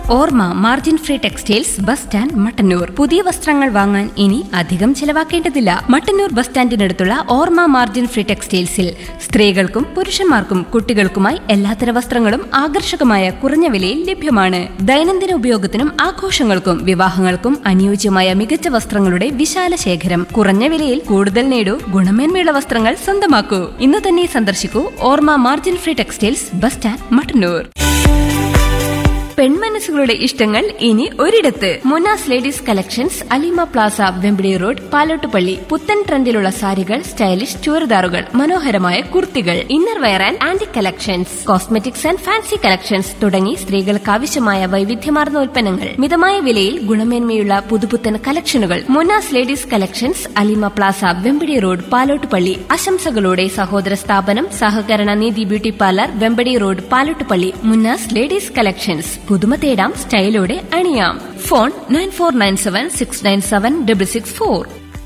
ഓർമ്മ margin free textiles bus stand Mattannur പുതിയ വസ്ത്രങ്ങൾ വാങ്ങാൻ ഇനി അധികം ചിലവാക്കേണ്ടതില്ല മട്ടന്നൂർ ബസ് സ്റ്റാൻഡിനടുത്തുള്ള ഓർമ്മ മാർജിൻ ഫ്രീ ടെക്സ്റ്റൈൽസിൽ സ്ത്രീകൾക്കും പുരുഷന്മാർക്കും കുട്ടികൾക്കുമായി എല്ലാത്തര വസ്ത്രങ്ങളും ആകർഷകമായ കുറഞ്ഞ വിലയിൽ ലഭ്യമാണ് ദൈനംദിന ഉപയോഗത്തിനും ആഘോഷങ്ങൾക്കും വിവാഹങ്ങൾക്കും അനുയോജ്യമായ മികച്ച വസ്ത്രങ്ങളുടെ വിശാല ശേഖരം കുറഞ്ഞ വിലയിൽ കൂടുതൽ നേടൂ ഗുണമേന്മയുള്ള വസ്ത്രങ്ങൾ സ്വന്തമാക്കൂ ഇന്ന് തന്നെ സന്ദർശിക്കൂ Orma margin free textiles bus stand Mattannur പെൺമനസ്സുകളുടെ ഇഷ്ടങ്ങൾ ഇനി ഒരിടത്ത് Munas ladies collections Alima plaza Vempidi road Palottupalli പുത്തൻ ട്രെൻഡിലുള്ള സാരികൾ സ്റ്റൈലിഷ് ചുരിദാറുകൾ മനോഹരമായ കുർത്തികൾ inner wear and aunty collections cosmetics and fancy collections തുടങ്ങി സ്ത്രീകൾക്ക് ആവശ്യമായ വൈവിധ്യമാർന്ന ഉൽപ്പന്നങ്ങൾ മിതമായ വിലയിൽ ഗുണമേന്മയുള്ള പുതുപുത്തൻ കളക്ഷനുകൾ Munas ladies collections Alima plaza Vempadi road Palottupalli ആശംസകളോടെ സഹോദര സ്ഥാപനം സഹകരണ Neethi beauty parlour Vempadi road Palottupalli Munnas ladies collections പുതുമ തേടാം സ്റ്റൈലോടെ അണിയാം phone nine four nine seven six nine seven double six four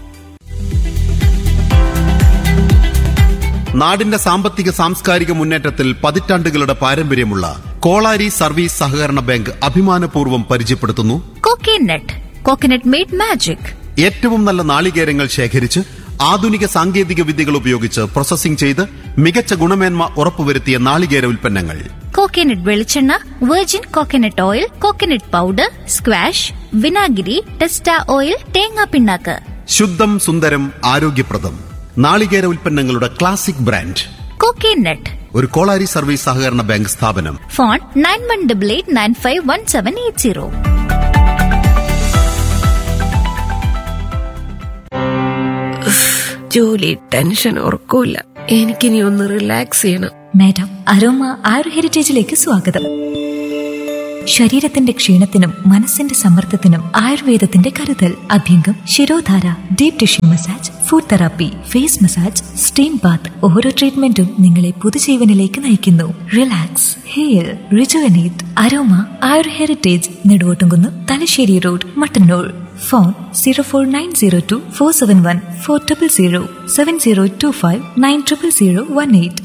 നാടിന്റെ സാമ്പത്തിക സാംസ്കാരിക മുന്നേറ്റത്തിൽ പതിറ്റാണ്ടുകളുടെ പാരമ്പര്യമുള്ള കോളാരി സർവീസ് സഹകരണ ബാങ്ക് അഭിമാനപൂർവ്വം പരിചയപ്പെടുത്തുന്നു Coconut. Coconut made magic. ഏറ്റവും നല്ല നാളികേരങ്ങൾ ശേഖരിച്ച് ആധുനിക സാങ്കേതിക വിദ്യകൾ ഉപയോഗിച്ച് പ്രോസസ്സിംഗ് ചെയ്ത് മികച്ച ഗുണമേന്മ ഉറപ്പുവരുത്തിയ നാളികേര ഉൽപ്പന്നങ്ങൾ കോക്കനട്ട് വെളിച്ചെണ്ണ virgin coconut oil coconut powder squash വിനാഗിരി ടെസ്റ്റ ഓയിൽ തേങ്ങാ പിണ്ണാക്ക് ശുദ്ധം സുന്ദരം ആരോഗ്യപ്രദം നാളികേര ഉൽപ്പന്നങ്ങളുടെ ക്ലാസിക് ബ്രാൻഡ് കോക്കനട്ട് ഒരു കോളാരി സർവീസ് സഹകരണ ബാങ്ക് സ്ഥാപനം phone nine one double eight nine five one seven eight zero ജോലി ടെൻഷൻ ഉറക്കൂല എനിക്കിനി ഒന്ന് റിലാക്സ് ചെയ്യണം മാഡം അരോമ ആയുർ ഹെറിറ്റേജിലേക്ക് സ്വാഗതം ശരീരത്തിന്റെ ക്ഷീണത്തിനും മനസ്സിന്റെ സമ്മർദ്ദത്തിനും ആയുർവേദത്തിന്റെ കരുതൽ അഭ്യംഗം shirodhara deep tissue massage foot therapy face massage steam bath ഓരോ ട്രീറ്റ്മെന്റും നിങ്ങളെ പുതുജീവനിലേക്ക് നയിക്കുന്നു relax hair rejuvenate aroma Ayur heritage Neduvottumkunnu Thalassery road Mattannur phone zero four nine zero two four seven one four triple zero seven zero two five nine triple zero one eight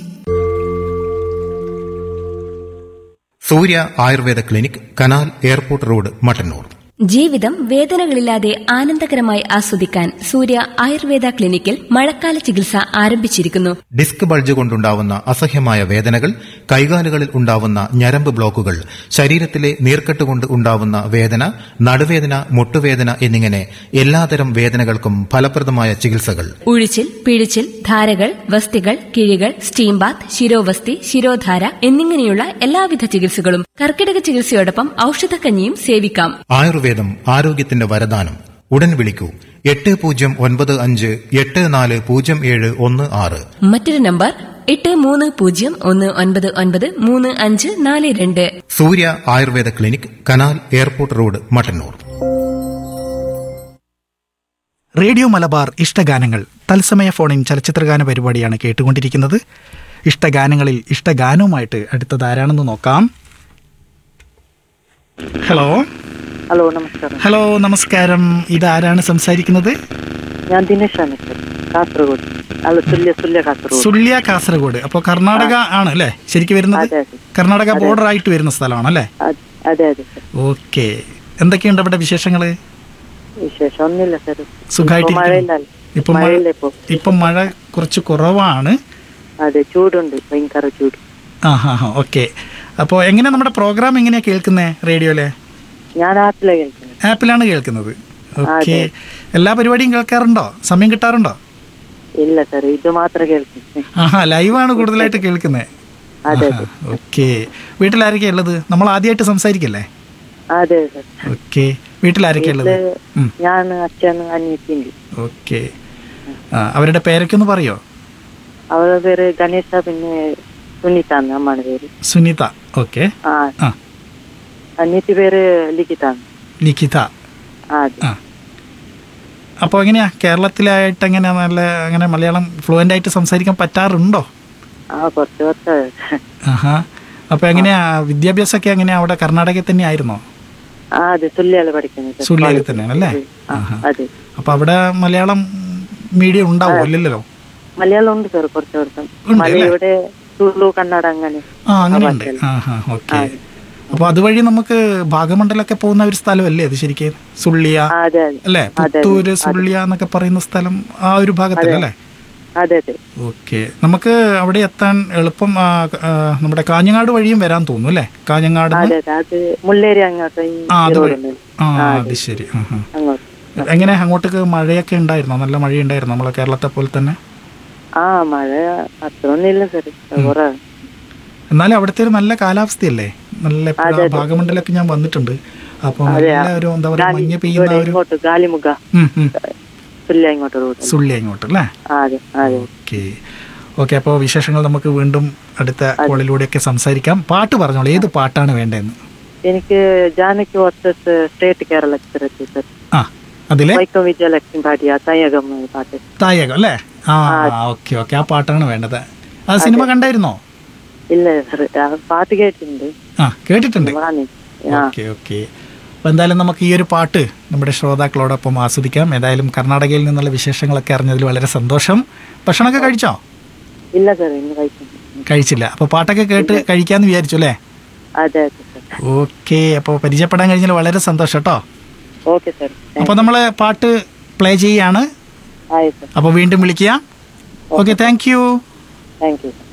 Surya Ayurveda clinic canal airport road Mattannur ജീവിതം വേദനകളില്ലാതെ ആനന്ദകരമായി ആസ്വദിക്കാൻ സൂര്യ ആയുർവേദ ക്ലിനിക്കിൽ മഴക്കാല ചികിത്സ ആരംഭിച്ചിരിക്കുന്നു disc bulge കൊണ്ടുണ്ടാവുന്ന അസഹ്യമായ വേദനകൾ കൈകാലുകളിൽ ഉണ്ടാവുന്ന ഞരമ്പ് ബ്ലോക്കുകൾ ശരീരത്തിലെ നീർക്കെട്ട് കൊണ്ട് ഉണ്ടാവുന്ന വേദന നടുവേദന മുട്ടുവേദന എന്നിങ്ങനെ എല്ലാതരം വേദനകൾക്കും ഫലപ്രദമായ ചികിത്സകൾ ഉഴിച്ചിൽ പിഴിച്ചിൽ ധാരകൾ വസ്തികൾ കിഴികൾ സ്റ്റീം ബാത്ത് ശിരോവസ്തി ശിരോധാര എന്നിങ്ങനെയുള്ള എല്ലാവിധ ചികിത്സകളും കർക്കിടക ചികിത്സയോടൊപ്പം ഔഷധക്കഞ്ഞിയും സേവിക്കാം ആയുർവേദം ആരോഗ്യത്തിന്റെ വരദാനം ഉടൻ വിളിക്കൂ എട്ട് പൂജ്യം ഒൻപത് അഞ്ച് എട്ട് നാല് പൂജ്യം ഏഴ് ഒന്ന് ആറ് മറ്റൊരു നമ്പർ എട്ട് മൂന്ന് പൂജ്യം ഒന്ന് ഒൻപത് ഒൻപത് മൂന്ന് അഞ്ച് നാല് രണ്ട് Surya Ayurveda clinic canal airport road Mattannur radio Malabar ഇഷ്ടഗാനങ്ങൾ തത്സമയ ഫോണിൻ ചലച്ചിത്രഗാന പരിപാടിയാണ് കേട്ടുകൊണ്ടിരിക്കുന്നത് ഇഷ്ടഗാനങ്ങളിൽ ഇഷ്ടഗാനവുമായിട്ട് അടുത്തത് ആരാണെന്ന് നോക്കാം ഹലോ ഹലോ നമസ്കാരം ഹലോ നമസ്കാരം ഇതാരാണ് സംസാരിക്കുന്നത് ഞാൻ ദിനേശാണ് സർ കാസർഗോഡ് അല്ല സുല്യ സുല്യ കാസർഗോഡ് സുല്യ കാസർഗോഡ് അപ്പോൾ കർണാടക ആണ് അല്ലേ ശരിക്കും വരുന്നത് അതെ, അതെ. കർണാടക ബോർഡർ ആയിട്ട് വരുന്ന സ്ഥലമാണ് അല്ലേ അത്- അതെ അതെ സർ ഓക്കെ എന്തൊക്കെയുണ്ട് അവിടെ വിശേഷങ്ങൾ വിശേഷം ഒന്നുമില്ല സർ സുഖമായിട്ട് മഴയില്ലല്ലോ ഇപ്പം മഴ മഴയില്ല ഇപ്പൊ ഇപ്പം മഴ കുറച്ച് കുറവാണ് അതെ ചൂടുണ്ട് ഭയങ്കര ചൂട് ആ ഹാ ഹാ ഓക്കെ അപ്പോൾ എങ്ങനെ നമ്മുടെ പ്രോഗ്രാം എങ്ങനെയാ കേൾക്കുന്നത് റേഡിയോയിലെ ഞാൻ ആപ്പിലെ കേൾക്കുന്നത് ആപ്പിലാണ് കേൾക്കുന്നത് ഓക്കെ എല്ലാ പരിപാടിയും കേൾക്കാറുണ്ടോ സമയം കിട്ടാറുണ്ടോ ഇല്ല സർ ഇത് മാത്രം കേൾക്കുന്നു ആഹാ ലൈവാണ് കൂടുതലായിട്ട് കേൾക്കുന്നത് അതെ അതെ ഓക്കെ വീട്ടിലാരൊക്കെയാ ഉള്ളത് നമ്മൾ ആദ്യമായിട്ട് സംസാരിക്കല്ലേ അതെ സർ ഓക്കെ വീട്ടിലാരൊക്കെയാ ഉള്ളത് വീട്ടില് ഉം. ഞാൻ അച്ഛൻ അനിയത്തിണ്ട് ഓക്കെ ആ അവരുടെ പേരൊക്കെ ഒന്ന് പറയോ അവളുടെ പേര് ഗണേശ പിന്നെ സുനിത എന്ന് അമ്മയുടെ പേര് സുനിത ഓക്കെ ആ ആ അനിയത്തി പേര് ലിഖിത ലിഖിത ആ അതെ ആ അപ്പോൾ എങ്ങനെയാ കേരളത്തിലായിട്ട് എങ്ങനെയാ നല്ല അങ്ങനെ മലയാളം ഫ്ലുവൻ്റ് ആയിട്ട് സംസാരിക്കാൻ പറ്റാറുണ്ടോ ആ കുറച്ച് കുറച്ച് ആഹാ അപ്പോൾ എങ്ങനെയാ വിദ്യാഭ്യാസമൊക്കെ എങ്ങനെയാ അവിടെ കർണാടകയിൽ തന്നെ ആയിരുന്നോ ആ അതെ സുല്യാല് പഠിക്കുന്നത് സുള്ളിയിൽ തന്നെയാണ് അല്ലേ ആ, ആഹാ. അതെ അപ്പോൾ അവിടെ മലയാളം മീഡിയം ഉണ്ടാവും ഇല്ലല്ലോ മലയാളം ഉണ്ട് സാർ കുറച്ച് കുറച്ച് ഉണ്ട് മല അല്ലേ? ഇവിടെ തുളു കന്നഡ അങ്ങനെ ആ അങ്ങനെയുണ്ട് ഭാഷയിൽ. ആ ഹാ ഓക്കെ അപ്പൊ അതുവഴി നമുക്ക് ഭാഗമണ്ഡലൊക്കെ പോകുന്ന ഒരു സ്ഥലമല്ലേ അത് ശരിക്കും സുള്ളിയ ആ, അതെ അതെ അല്ലേ അതെ, പുത്തൂര് അതെ. സുള്ളിയ എന്നൊക്കെ പറയുന്ന സ്ഥലം ആ ഒരു ഭാഗത്തല്ലേ അതെ അതെ ഓക്കെ നമുക്ക് അവിടെ എത്താൻ എളുപ്പം ആ, ആ, നമ്മുടെ കാഞ്ഞങ്ങാട് വഴിയും വരാൻ തോന്നുന്നു അല്ലേ കാഞ്ഞങ്ങാട് അതെ അതെ അത് മുള്ളേരി അങ്ങോട്ട് ഈ ആ അത് road വഴി ഉണ്ടല്ലോ. ആ ആ, അത് ശരി ആ, ആ. അങ്ങോട്ട് എങ്ങനെ അങ്ങോട്ടേക്ക് മഴയൊക്കെ ഉണ്ടായിരുന്നോ നല്ല മഴയുണ്ടായിരുന്നോ നമ്മളെ കേരളത്തെ പോലെ തന്നെ ആ മഴ അത്രയൊന്നും ഇല്ല സാർ കുറവാണ് എന്നാലും അവിടുത്തെ ഒരു നല്ല കാലാവസ്ഥയല്ലേ നല്ല ഇപ്പഴാ അതെ, അതെ. ഭാഗമണ്ഡലമൊക്കെ ഞാൻ വന്നിട്ടുണ്ട് അപ്പൊ അതെ നല്ല ഒരു എന്താ പറയാ ഗാലി- മഞ്ഞ് പെയ്യുന്ന ഇവിടെ ഒരു ഇങ്ങോട്ട് ഗാലിമുഖ ഉം, ഉം. തുല്യ ഇങ്ങോട്ട് റോഡ് സുള്ളി അങ്ങോട്ട് അല്ലേ അതെ അതെ ഓക്കെ ഓക്കെ അപ്പോൾ വിശേഷങ്ങൾ നമുക്ക് വീണ്ടും അടുത്ത കോളിലൂടെയൊക്കെ സംസാരിക്കാം പാട്ട് പറഞ്ഞോളൂ ഏത് പാട്ടാണ് വേണ്ടതെന്ന് എനിക്ക് ജാനകി വർസസ് സ്റ്റേറ്റ് കേരള ചിത്രത്തിൽ സാർ ആ അതിലെ വൈക്കം വിജയലക്ഷ്മി പാടിയ തയ്യകം എന്ന പാട്ട് തായകം അല്ലേ ആ ഓക്കെ ഓക്കെ ആ പാട്ടാണ് വേണ്ടത് ആ സിനിമ കണ്ടായിരുന്നോ ഇല്ല സാർ ആ പാട്ട് കേട്ടിട്ടുണ്ട് ആ കേട്ടിട്ടുണ്ട് വാങ്ങി ആ ഓക്കെ ഓക്കെ അപ്പോൾ എന്തായാലും നമുക്ക് ഈ ഒരു പാട്ട് നമ്മുടെ ശ്രോതാക്കളോടൊപ്പം ആസ്വദിക്കാം ഏതായാലും കർണാടകയിൽ നിന്നുള്ള വിശേഷങ്ങളൊക്കെ അറിഞ്ഞതിൽ വളരെ സന്തോഷം ഭക്ഷണമൊക്കെ കഴിച്ചോ ഇല്ല സാർ ഇന്ന് കഴിക്കുന്നു കഴിച്ചില്ല അപ്പോൾ പാട്ടൊക്കെ കേട്ട് കഴിക്കാമെന്ന് വിചാരിച്ചു അല്ലേ അതെ അതെ സാർ ഓക്കെ അപ്പോൾ പരിചയപ്പെടാൻ കഴിഞ്ഞാൽ വളരെ സന്തോഷം കേട്ടോ ഓക്കെ സാർ അപ്പോൾ നമ്മൾ പാട്ട് പ്ലേ ചെയ്യാണ് ആയി സാർ അപ്പോൾ വീണ്ടും വിളിക്കുക okay thank you thank U